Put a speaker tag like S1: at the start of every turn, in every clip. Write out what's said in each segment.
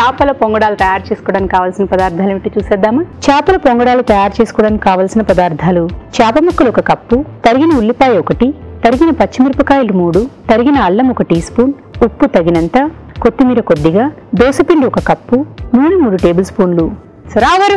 S1: చేపల పొంగడాలు తయారు చేసుకోవడానికి కావాల్సిన పదార్థాలు ఏమిటి చూసేద్దామా చేపల పొంగడాలు తయారు చేసుకోవడానికి కావాల్సిన పదార్థాలు చేప ముక్కలు ఒక కప్పు తరిగిన ఉల్లిపాయ ఒకటి తరిగిన పచ్చిమిరపకాయలు మూడు తరిగిన అల్లం ఒక టీ స్పూన్ ఉప్పు తగినంత కొత్తిమీర కొద్దిగా దోసపిండి ఒక కప్పు నూనె మూడు టేబుల్ స్పూన్లు రావరు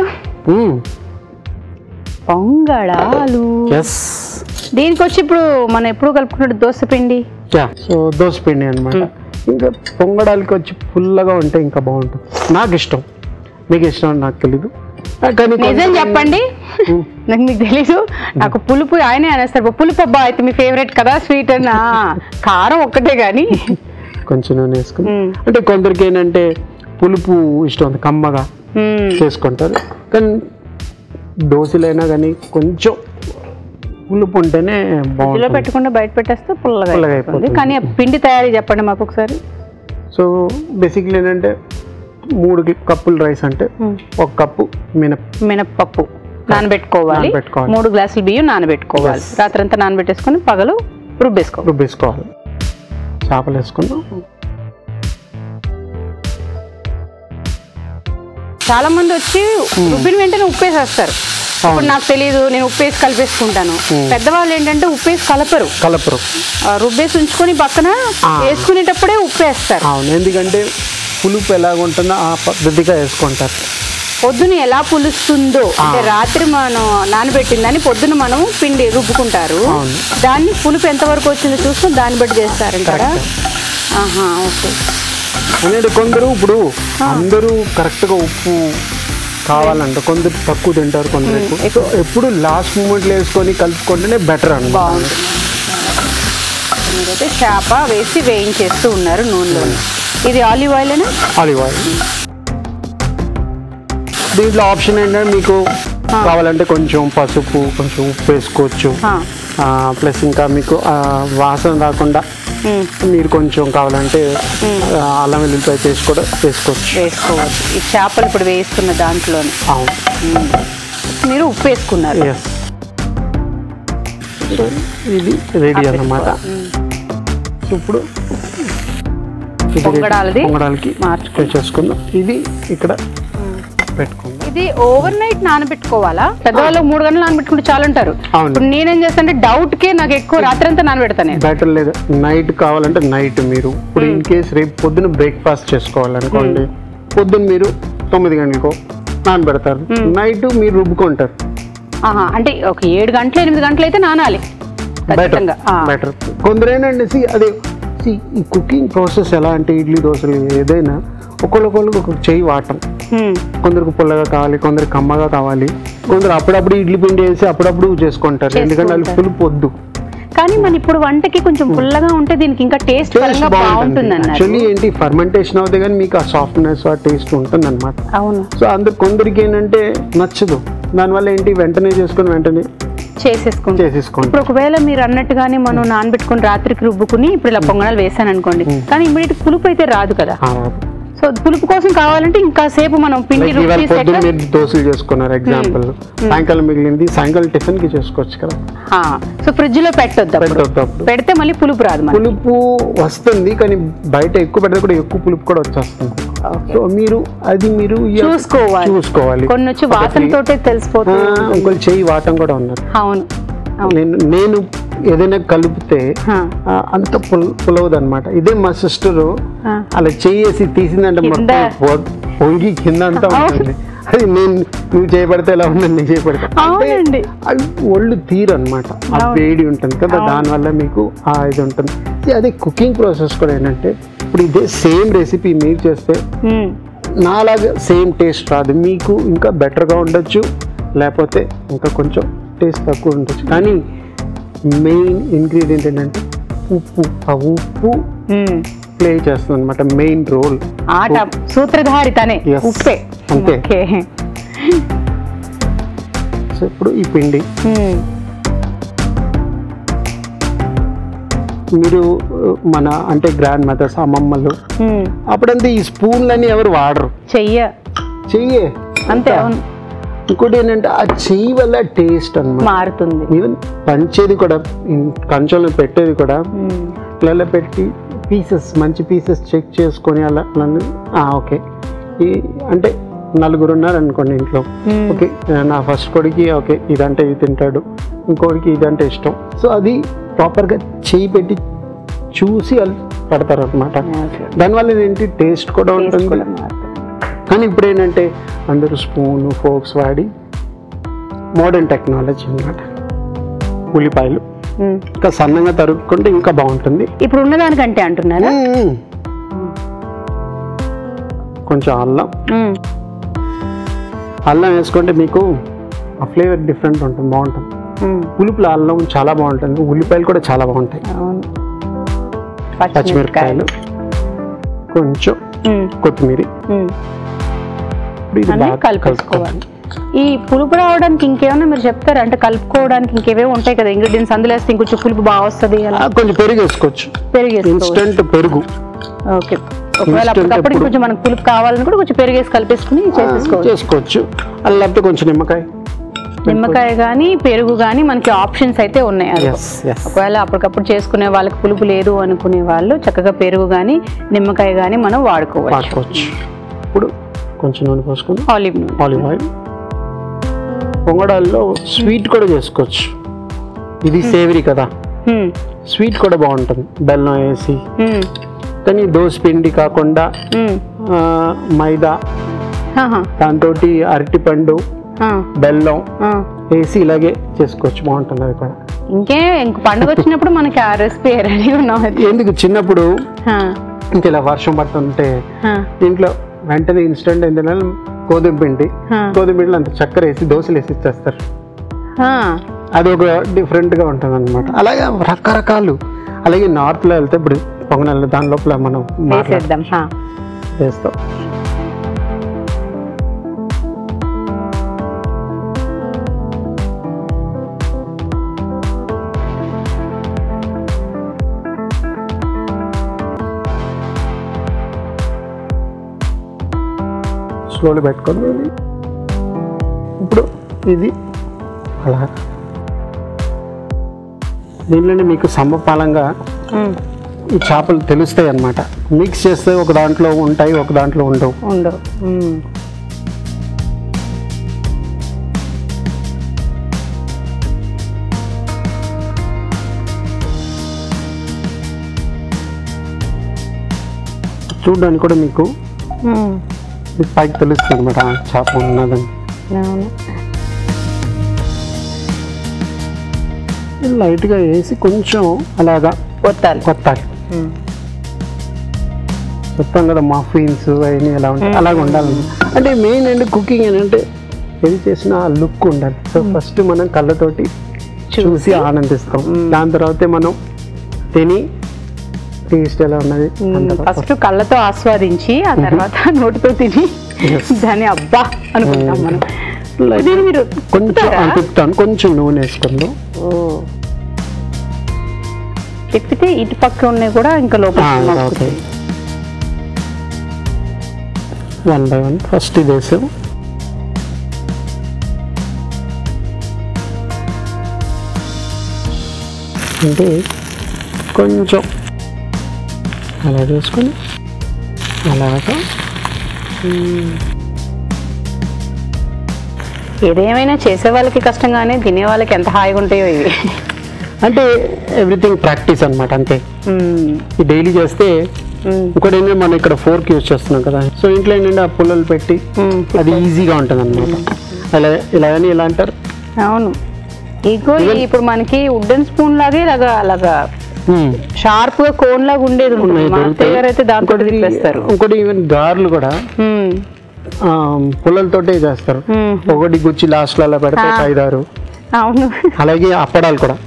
S1: పొంగడాలు
S2: ఎస్
S1: దీనికి వచ్చి ఇప్పుడు మనం ఎప్పుడు కలుపుకున్నట్టు దోసపిండి
S2: యా సో దోశ పిండి అనమాట ఇంకా పొంగడానికి వచ్చి ఫుల్గా ఉంటే ఇంకా బాగుంటుంది నాకు ఇష్టం మీకు ఇష్టం అని నాకు తెలీదు ఆ, కానీ
S1: నిజం
S2: కొంతమంది-
S1: చెప్పండి
S2: ఉమ్.
S1: నాకు మీకు తెలీదు నాకు పులుపు ఆయనే అనేస్తారు పులుపు అబ్బా అయితే మీ ఫేవరెట్ కదా స్వీట్ అన్న కారం ఒక్కటే కానీ
S2: కొంచెం నూనె వేసుకుని
S1: ఉమ్.
S2: అంటే కొందరికి ఏంటంటే పులుపు ఇష్టం ఉంది కమ్మగా చేసుకుంటారు కానీ దోశలైనా కానీ కొంచెం పులుపు ఉంటేనే
S1: ఫ్రిడ్జ్లో
S2: బాగుంటుంది
S1: పెట్టకుండా బయట పెట్టేస్తే పుల్లగా
S2: పుల్లగా
S1: అయిపోతుంది
S2: అయిపోతుంది.
S1: కానీ ఆ పిండి తయారీ చెప్పండి మాకు ఒకసారి
S2: సో బేసిక్లీ ఏంటంటే మూడు కప్పులు రైస్ అంటే ఒక కప్పు మినప
S1: మినప్పప్పు నానబెట్టుకోవాలి
S2: నానబెట్టుకోవాలి.
S1: మూడు గ్లాసులు బియ్యం నానబెట్టుకోవాలి
S2: Yes.
S1: రాత్రంతా నానబెట్టేసుకొని పగలు రుబ్బేసుకోవాలి
S2: రుబ్బేసుకోవాలి చేపలు వేసుకుందాం
S1: చాలా మంది వచ్చి రుబ్బిన వెంటనే ఉప్పేసేస్తారు ఇప్పుడు నాకు తెలియదు నేను ఉప్పేసి కలిపేసుకుంటాను పెద్దవాళ్ళు ఏంటంటే ఉప్పేసి కలపరు
S2: కలపరు
S1: ఆ, రుబ్బేసి ఉంచుకొని పక్కన
S2: ఆ.
S1: వేసుకునేటప్పుడే ఉప్పేస్తారు
S2: అవును ఎందుకంటే పులుపు ఎలాగ ఉంటుందో ఆ పద్ధతిగా వేసుకుంటారు
S1: పొద్దున ఎలా పులుస్తుందో అంటే రాత్రి మనం నానబెట్టిందని పొద్దున మనం పిండి రుబ్బుకుంటారు
S2: అవును.
S1: దాన్ని పులుపు ఎంతవరకు వచ్చిందో చూసుకొని దాన్ని బట్టి చేస్తారంటారా ఆహా ఓకే
S2: ఎందుకంటే కొందరు ఇప్పుడు అందరూ కరెక్ట్గా ఉప్పు కావాలంట కొందరు తక్కువ తింటారు కొందరు ఎక్కువ సో ఎప్పుడు లాస్ట్ మూమెంట్లో వేసుకొని కలుపుకుంటేనే బెటర్ అనమాట
S1: బాగుంటుంది మీరైతే చేప వేసి వేయించేస్తూ ఉన్నారు నూనెలో ఇది ఆలివ్ ఆయిల్ అయినా
S2: ఆలివ్ ఆయిల్ దీంట్లో ఆప్షన్ ఏంటంటే మీకు కావాలంటే కొంచెం పసుపు కొంచెం ఉప్పు వేసుకోవచ్చు ప్లస్ ఇంకా మీకు ఆ, వాసన రాకుండా మీరు కొంచెం కావాలంటే ఆ, అల్లం వెల్లుల్లిపాయ పేస్ట్ కూడా వేసుకోవచ్చు
S1: వేసుకోవచ్చు ఈ చేపలు ఇప్పుడు వేస్తున్న దాంట్లోనే
S2: అవును
S1: మీరు ఉప్పు వేసుకున్నారు
S2: ఎస్ ఇది రెడీ అన్నమాట సో ఇప్పుడు ఇది ready.
S1: పొంగడాలది
S2: పొంగడాలకి
S1: మార్చుకో
S2: చేసుకుందాం ఇది ఇక్కడ పెట్టుకుందాం
S1: ఇది ఓవర్ నైట్ నానబెట్టుకోవాలా పెద్దవాళ్ళు మూడు గంటలు నానబెట్టుకుంటే చాలు అంటారు
S2: అవును.
S1: ఇప్పుడు నేనేం చేస్తానంటే డౌట్ కే నాకు ఎక్కువ రాత్రి అంతా నానబెడతాను నేను
S2: బెటర్ లేదు నైట్ కావాలంటే నైట్ మీరు ఇప్పుడు ఇన్ కేస్ రేపు పొద్దున బ్రేక్ఫాస్ట్ చేసుకోవాలనుకోండి పొద్దున్న మీరు తొమ్మిది గంటలకు నానబెడతారు నైట్ మీరు రుబ్బుకుంటారు
S1: ఆహా అంటే ఒక ఏడు గంటలు ఎనిమిది గంటలు అయితే నానాలి
S2: బెటర్
S1: ఖచ్చితంగా ఆ.
S2: బెటర్ కొందరు ఏంటంటే see, అదే see, ఈ కుకింగ్ ప్రాసెస్ ఎలా అంటే ఇడ్లీ దోశలు ఏదైనా ఒకళ్ళొకళ్ళకి ఒక చెయ్యి వాటం
S1: హ్మ్.
S2: కొందరికి పుల్లగా కావాలి కొందరికి కమ్మగా కావాలి కొందరు అప్పుడప్పుడు ఇడ్లీ పిండి వేసి అప్పుడప్పుడు చేసుకుంటారు ఎందుకంటే అది పులుపు వద్దు
S1: కానీ మన ఇప్పుడు వంటకి కొంచెం పుల్లగా ఉంటే దీనికి ఇంకా టేస్ట్
S2: టేస్ట్
S1: పరంగా
S2: బాగుంటుంది
S1: బాగుంటుంది అన్నారు
S2: యాక్చువల్లీ ఏంటి ఫర్మెంటేషన్ అవుతుంది కానీ మీకు ఆ సాఫ్ట్నెస్ ఆ టేస్ట్ ఉంటుంది అనమాట
S1: అవును
S2: సో అందరు కొందరికి ఏంటంటే నచ్చదు దానివల్ల ఏంటి వెంటనే చేసుకొని వెంటనే
S1: చేసేసుకుంటాం
S2: చేసేసుకోండి
S1: ఇప్పుడు ఒకవేళ మీరు అన్నట్టుగానే మనం నానబెట్టుకొని రాత్రికి రుబ్బుకుని ఇప్పుడు ఇలా పొంగనాలు వేసాను అనుకోండి కానీ ఇమ్మీడియట్ పులుపు అయితే రాదు కదా
S2: ఆ,
S1: సో పులుపు కోసం కావాలంటే ఇంకా సేపు మనం పిండి
S2: లైక్ ఇవాళ
S1: రుబ్బి
S2: పొద్దున్న మీరు దోశలు చేసుకున్నారు ఎగ్జాంపుల్ సాయంకాలం మిగిలింది సాయంకాలం టిఫిన్ కి చేసుకోవచ్చు కదా
S1: సో ఫ్రిడ్జ్ లో పెట్టొద్దు అప్పుడు
S2: పెట్టొద్దు అప్పుడు
S1: పెడితే మళ్ళీ పులుపు రాదు మనకి
S2: పులుపు వస్తుంది కానీ బయట ఎక్కువ పెడితే కూడా ఎక్కువ పులుపు కూడా వచ్చేస్తుంది సో మీరు అది మీరు ఈ-
S1: చూసుకోవాలి.
S2: చూసుకోవాలి
S1: కొన్ని వచ్చి వాసనతోటే
S2: ఆ,
S1: తెలిసిపోతుంది
S2: ఇంకొకరు చెయ్యి వాటం కూడా ఉన్నారు
S1: అవును
S2: నేను నేను ఏదైనా కలిపితే
S1: ఆ.
S2: ఆ, అంత పుల్ పులవదు అనమాట ఇదే మా సిస్టర్
S1: ఆ.
S2: అలా చెయ్యేసి తీసిందంటే
S1: కింద.
S2: మొత్తం పొ- పొంగి కింద అంతా ఉంటుంది అది నేను నువ్వు చేయబడితే ఎలా ఉంటుంది నేను చేయబడితే
S1: అవునండి.
S2: అవి ఒళ్ళు తీరు అనమాట ఆ వేడి ఉంటుంది కదా దానివల్ల మీకు ఆ ఇది ఉంటుంది ఇది అదే కుకింగ్ ప్రాసెస్ కూడా ఏంటంటే ఇప్పుడు ఇదే సేమ్ రెసిపీ మీరు చేస్తే
S1: ఉమ్.
S2: నాలాగా సేమ్ టేస్ట్ రాదు మీకు ఇంకా బెటర్గా ఉండొచ్చు లేకపోతే ఇంకా కొంచెం టేస్ట్ తక్కువ ఉండొచ్చు కానీ మెయిన్ ఇంగ్రీడియంట్ ఏంటంటే ఉప్పు ఆ ఉప్పు
S1: ఉమ్.
S2: ప్లే చేస్తుంది అనమాట మెయిన్ రోల్
S1: ఆట సూత్రధారి తనే
S2: Yes.
S1: ఉప్పే
S2: అంతే.
S1: ఓకే
S2: సో ఇప్పుడు ఈ పిండి
S1: ఉమ్.
S2: మీరు uh, మన అంటే గ్రాండ్ మదర్స్ అమ్మమ్మలు
S1: ఉమ్.
S2: అప్పుడంతా ఈ స్పూన్లని ఎవరు వాడరు
S1: చెయ్య
S2: చెయ్యే
S1: అంతే అవును
S2: ఇంకోటి ఏంటంటే ఆ చెయ్యి వల్ల టేస్ట్ అనమాట
S1: మారుతుంది
S2: ఈవెన్ పంచేది కూడా కంచంలో పెట్టేది కూడా
S1: ఉమ్.
S2: ఇట్లా పెట్టి పీసెస్ మంచి పీసెస్ చెక్ చేసుకొని అలా అలా ఓకే ఈ అంటే నలుగురు ఉన్నారు అనుకోండి ఇంట్లో
S1: మ్మ్.
S2: ఓకే నా ఫస్ట్ కొడుకి ఓకే ఇదంటే ఇది తింటాడు ఇంకోటికి ఇదంటే ఇష్టం సో అది ప్రాపర్గా చేయి పెట్టి చూసి వాళ్ళు పడతారు అనమాట దానివల్ల ఏంటి టేస్ట్ కూడా ఉంటుంది కానీ ఇప్పుడు ఏంటంటే అందరూ స్పూన్ ఫోక్స్ వాడి మోడర్న్ టెక్నాలజీ అన్నమాట ఉల్లిపాయలు
S1: మ్మ్.
S2: ఇంకా సన్నగా తరుక్కుంటే ఇంకా బాగుంటుంది
S1: ఇప్పుడు ఉన్నదానికంటే అంటున్నారా
S2: మ్మ్. కొంచెం అల్లం
S1: మ్మ్.
S2: అల్లం వేసుకుంటే మీకు ఆ ఫ్లేవర్ డిఫరెంట్ ఉంటుంది బాగుంటుంది
S1: మ్మ్.
S2: పులుపుల అల్లం చాలా బాగుంటుంది ఉల్లిపాయలు కూడా చాలా బాగుంటాయి
S1: అవును
S2: పచ్చిమిరపకాయలు కొంచెం
S1: మ్మ్.
S2: కొత్తిమీర
S1: మ్మ్.
S2: ఇప్పుడు ఇది
S1: అన్నీ
S2: బాగా
S1: కలిపేసుకోవాలి ఈ పులుపు రావడానికి ఇంకేమైనా మీరు చెప్తారా అంటే కలుపుకోవడానికి ఇంకేవేవో ఉంటాయి కదా ఇంగ్రీడియంట్స్ అందులో వేస్తే ఇంకొంచెం పులుపు బాగా వస్తుంది అలా
S2: ఆ, కొంచెం పెరుగు వేసుకోవచ్చు
S1: పెరిగేసుకోవాలి
S2: ఇన్స్టెంట్ పెరుగు
S1: ఓకే ఒకవేళ
S2: Instant
S1: అప్పటికప్పుడు
S2: ఎప్పుడు?
S1: కొంచెం మనకు పులుపు కావాలని కూడా కొంచెం పెరిగేసి కలిపేసుకుని చేసేసుకోవచ్చు
S2: చేసుకోవచ్చు అలా లేకపోతే కొంచెం నిమ్మకాయ
S1: నిమ్మకాయ కానీ పెరుగు కానీ మనకి ఆప్షన్స్ అయితే ఉన్నాయి అది
S2: ఎస్ ఎస్
S1: ఒకవేళ అప్పటికప్పుడు చేసుకునే వాళ్ళకి పులుపు లేదు అనుకునే వాళ్ళు చక్కగా పెరుగు కానీ నిమ్మకాయ కానీ మనం వాడుకోవచ్చు
S2: వాడుకోవచ్చు ఇప్పుడు కొంచెం నూనె పోసుకుని
S1: ఆలివ్ నూనె
S2: ఆలివ్ ఆయిల్ పొంగడాల్లో స్వీట్ కూడా చేసుకోవచ్చు ఇది సేవరీ కదా
S1: హ్మ్,
S2: స్వీట్ కూడా బాగుంటుంది బెల్లం వేసి
S1: హ్మ్,
S2: కానీ దోశ పిండి కాకుండా
S1: హ్మ్.
S2: ఆ, మైదా
S1: ఆహా,
S2: దాంతో అరటిపండు
S1: ఆ,
S2: బెల్లం
S1: ఆ.
S2: వేసి ఇలాగే చేసుకోవచ్చు బాగుంటుంది అది కూడా
S1: ఇంకే ఇంక పండుగ వచ్చినప్పుడు మనకి ఆ రెసిపీ రెడీ ఉన్నాం అది
S2: ఎందుకు చిన్నప్పుడు
S1: ఆ,
S2: ఇంక ఇలా వర్షం పడుతుంటే
S1: ఆ,
S2: ఇంట్లో వెంటనే ఇన్స్టెంట్ ఏంటంటే గోధుమ పిండి
S1: ఆ,
S2: గోధుమ పిండిలో అంత చక్కెర వేసి దోశలు వేసి ఇచ్చేస్తారు
S1: ఆ.
S2: అది ఒక డిఫరెంట్గా ఉంటుంది అనమాట అలాగే రకరకాలు అలాగే నార్త్లో వెళ్తే ఇప్పుడు పొంగనాలు దాని లోపల మనం మాట్లా-
S1: వేసేద్దాం ఆ.
S2: వేస్తాం స్లోలీ పెట్టుకొని ఇప్పుడు ఇది అలా దీనిలోనే మీకు సమపాలంగా
S1: ఉమ్,
S2: ఈ చేపలు తెలుస్తాయి అన్నమాట మిక్స్ చేస్తే ఒక దాంట్లో ఉంటాయి ఒక దాంట్లో ఉండవు
S1: ఉండవు ఉమ్.
S2: చూడడానికి కూడా మీకు
S1: ఉమ్.
S2: ఇది పైకి తెలుస్తుంది అనమాట చేప ఉన్నదని
S1: అవును
S2: లైట్గా వేసి కొంచెం అలాగా
S1: కొత్తాలి
S2: కొత్తాలి
S1: ఉమ్.
S2: చెప్తాం కదా మఫిన్స్ అవన్నీ ఎలా ఉంటాయి అలాగ ఉండాలి అంటే మెయిన్ ఏంటి కుకింగ్ ఏంటంటే ఏది చేసినా ఆ లుక్ ఉండాలి సో ఫస్ట్ మనం కళ్ళతోటి చూసి ఆనందిస్తాం దాని తర్వాతే మనం తిని టేస్ట్ ఎలా ఉన్నది దాని తర్వాత
S1: ఫస్ట్ కళ్ళతో ఆస్వాదించి ఆ తర్వాత నోటితో తిని
S2: Yes.
S1: దాన్ని అబ్బా అనుకుంటాం మనం
S2: Like
S1: దీన్ని మీరు
S2: కొంచెం
S1: తిప్పుతారా?
S2: ఆ, తిప్పుతాను కొంచెం నూనె వేసుకుందాం
S1: ఓ. తిప్పితే ఇటు పక్క ఉన్నాయి కూడా ఇంకా లోపల
S2: okay one by one first ఇది వేసాం అంటే కొంచెం అలా చేసుకొని అలాగా
S1: ఏదేమైనా చేసే వాళ్ళకి కష్టంగానే తినే వాళ్ళకి ఎంత హాయిగా ఉంటాయో ఇవి
S2: అంటే ఎవ్రీథింగ్ ప్రాక్టీస్ అన్నమాట అంతే
S1: మ్మ్.
S2: ఈ డైలీ చేస్తే
S1: మ్మ్.
S2: ఇంకోటి ఏంటంటే మనం ఇక్కడ ఫోర్క్ యూజ్ చేస్తున్నాం కదా సో ఇంట్లో ఏంటంటే ఆ పుల్లలు పెట్టి
S1: మ్మ్.
S2: అది ఈజీగా ఉంటుంది అనమాట అలా ఇలా అని ఇలా అంటారు
S1: అవును ఇగో ఈ ఇప్పుడు మనకి వుడెన్ స్పూన్ లాగే ఇలాగా అలాగా
S2: మ్మ్.
S1: షార్ప్ గా కోన్ లాగా ఉండేది ఉంటుంది
S2: ఉన్నాయి,
S1: మా
S2: దొరుకుతాయి.
S1: అత్తయ్య గారు అయితే దాంతో
S2: ఇంకోటి-
S1: తిప్పేస్తారు
S2: ఇంకోటి ఈవెన్ గారెలు కూడా
S1: మ్మ్.
S2: ఆ, పుల్లలతోటే చేస్తారు
S1: మ్మ్.
S2: ఒకటి గుచ్చి లాస్ట్ అలా పెడితే ఒక
S1: ఆ.
S2: ఐదారు
S1: అవును
S2: అలాగే అప్పడాలు కూడా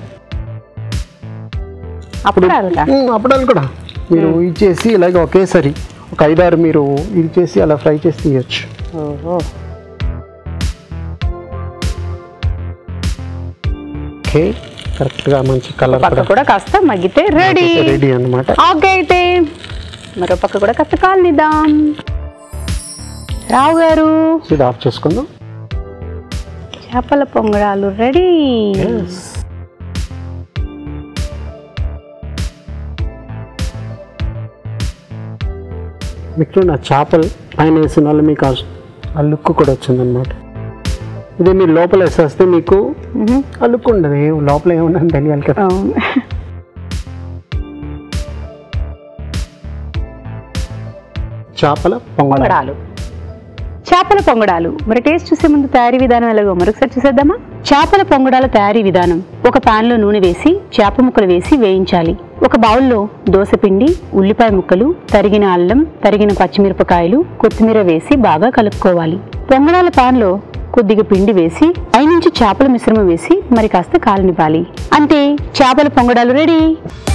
S1: అప్పుడాలుగా
S2: మ్మ్, అప్పడాలు కూడా మీరు ఇచ్చేసి ఇలాగే ఒకేసారి ఒక ఐదారు మీరు ఇది చేసి అలా ఫ్రై చేసి తీయచ్చు
S1: ఓహో
S2: ఓకే కరెక్ట్గా మంచి కలర్
S1: పక్క కూడా కాస్త మగ్గితే రెడీ
S2: రెడీ అన్నమాట
S1: ఓకే అయితే మరో పక్క కూడా కాస్త కాలనిద్దాం రావు గారు
S2: ఇది ఆఫ్ చేసుకుందాం
S1: చేపల పొంగడాలు రెడీ
S2: మీకు నా చేపలు పైన వేసిన వల్ల మీకు ఆ- ఆ లుక్ కూడా వచ్చింది అనమాట ఇదే మీరు లోపల వేసేస్తే మీకు
S1: మ్మ్.
S2: ఆ లుక్ ఉండదు ఏం లోపల ఏముందని తెలియాలి కదా
S1: అవును
S2: చేపల పొంగడాలు
S1: పొంగడాలు చేపల పొంగడాలు మరి టేస్ట్ చూసే ముందు తయారీ విధానం ఎలాగో మరొకసారి చూసేద్దామా చేపల పొంగడాల తయారీ విధానం ఒక పాన్ లో నూనె వేసి చేప ముక్కలు వేసి వేయించాలి ఒక బౌల్లో దోసపిండి ఉల్లిపాయ ముక్కలు తరిగిన అల్లం తరిగిన పచ్చిమిరపకాయలు కొత్తిమీర వేసి బాగా కలుపుకోవాలి పొంగడాల పాన్ లో కొద్దిగా పిండి వేసి పైనుంచి చేపల మిశ్రమం వేసి మరి కాస్త కాలనివ్వాలి అంటే చేపల పొంగడాలు రెడీ